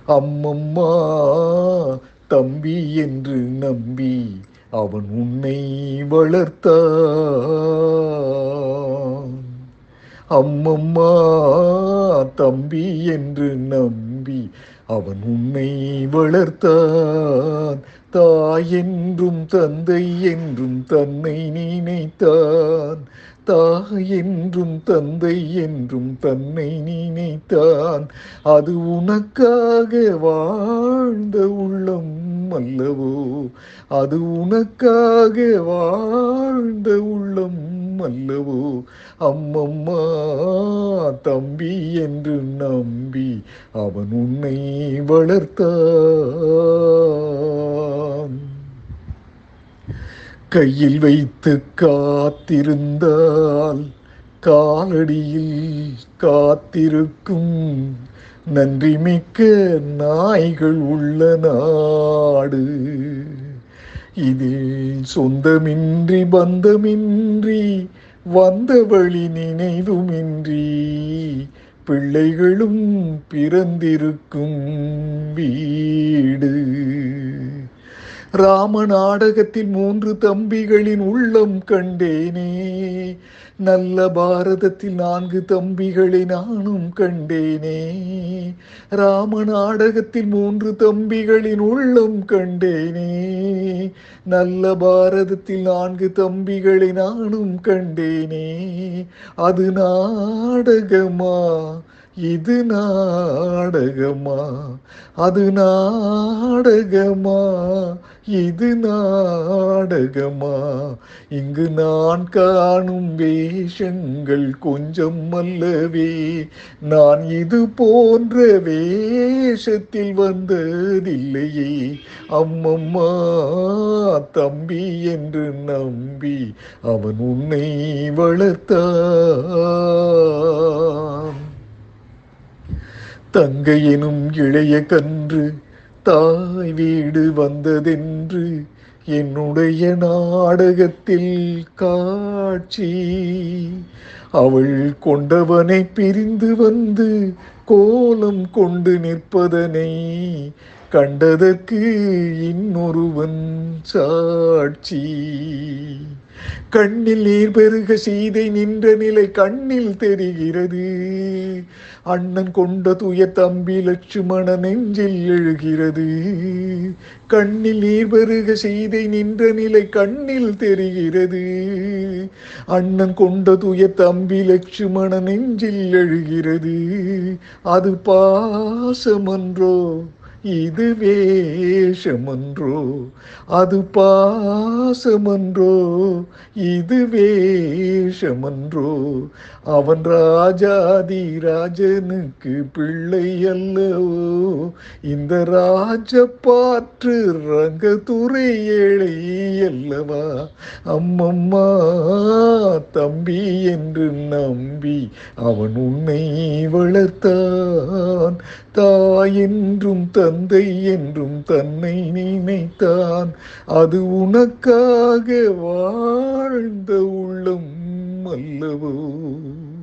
அம்மம்மா தம்பி என்று நம்பி அவன் உன்னை வளர்த்தான் அம்மம்மா தம்பி என்று நம்பி அவன் உன்னை வளர்த்தான் தாய் என்றும் தந்தை என்றும் தன்னை நினைத்தான் தாய் என்றும் தந்தை என்றும் தன்னை நினைத்தான் அது உனக்காக வாழ்ந்த உள்ளம் அல்லவோ அது உனக்காக வாழ்ந்த உள்ளம் அல்லவோ அம்மம்மா தம்பி என்று நம்பி அவன் உன்னை வளர்த்தான் கையில் வைத்து காத்திருந்தால் காலடியில் காத்திருக்கும் நன்றி மிக்க நாய்கள் உள்ள நாடு இதில் சொந்தமின்றி பந்தமின்றி வந்த வழி நினைவுமின்றி பிள்ளைகளும் பிறந்திருக்கும் வீடு ராம நாடகத்தில் மூன்று தம்பிகளின் உள்ளம் கண்டேனே நல்ல பாரதத்தில் நான்கு தம்பிகளை நானும் கண்டேனே ராம நாடகத்தில் மூன்று தம்பிகளின் உள்ளம் கண்டேனே நல்ல பாரதத்தில் நான்கு தம்பிகளை நானும் கண்டேனே அது நாடகமா இது நாடகமா அது நாடகமா இது நாடகமா இங்கு நான் காணும் வேஷங்கள் கொஞ்சம் அல்லவே நான் இது போன்ற வேஷத்தில் வந்ததில்லையே அம்மம்மா தம்பி என்று நம்பி அவன் உன்னை வளர்த்தான் தங்கை எனும் இளைய கன்று தாய் வீடு வந்ததென்று என்னுடைய நாடகத்தில் காட்சி அவள் கொண்டவனை பிரிந்து வந்து கோலம் கொண்டு நிற்பதனை கண்டதற்கு இன்னொருவன் சாட்சி கண்ணில் நீர் பெருக சீதை நின்ற நிலை கண்ணில் தெரிகிறது அண்ணன் கொண்ட துய தம்பி லட்சுமண நெஞ்சில் எழுகிறது கண்ணில் நீர் பெருக சீதை நின்ற நிலை கண்ணில் தெரிகிறது அண்ணன் கொண்ட துய தம்பி லட்சுமண நெஞ்சில் எழுகிறது அது பாசமன்றோ இது வேஷமன்றோ அது பாசமன்றோ இது வேஷமன்றோ அவன் ராஜாதி ராஜனுக்கு பிள்ளை அல்லவோ இந்த ராஜபாற்று ரங்கத்துறை ஏழை அல்லவா அம்மம்மா தம்பி என்று நம்பி அவன் உன்னை வளர்த்தான் தாய் என்றும் தந்தை என்றும் தன்னை நினைத்தான் அது உனக்காக வாழ்ந்த உள்ளம் அல்லவோ